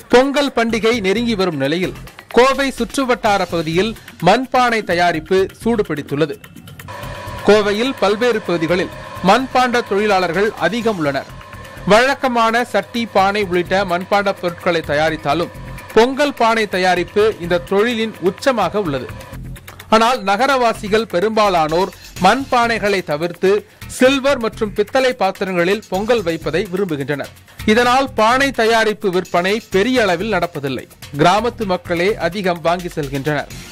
பொங்கல் பண்டிகை நெருங்கி வரும் நிலையில் கோவை சுற்றுவட்டார பகுதியில் மண்பானை தயாரிப்பு சூடுபிடித்துள்ளது கோவையில் பல்வேறு பகுதிகளில் மண்பாண்ட தொழிலாளர்கள் அதிகம் உள்ளனர் வழக்கமான சட்டி பானை உள்ளிட்ட மண்பாண்ட பொருட்களை தயாரித்தாலும் பொங்கல் பானை தயாரிப்பு இந்த தொழிலின் உச்சமாக உள்ளது ஆனால் நகரவாசிகள் பெரும்பாலானோர் மண்பானைகளை தவிர்த்து சில்வர் மற்றும் பித்தளை பாத்திரங்களில் பொங்கல் வைப்பதை விரும்புகின்றனர் இதனால் பானை தயாரிப்பு விற்பனை பெரிய அளவில் நடப்பதில்லை கிராமத்து மக்களே அதிகம் வாங்கி செல்கின்றனர்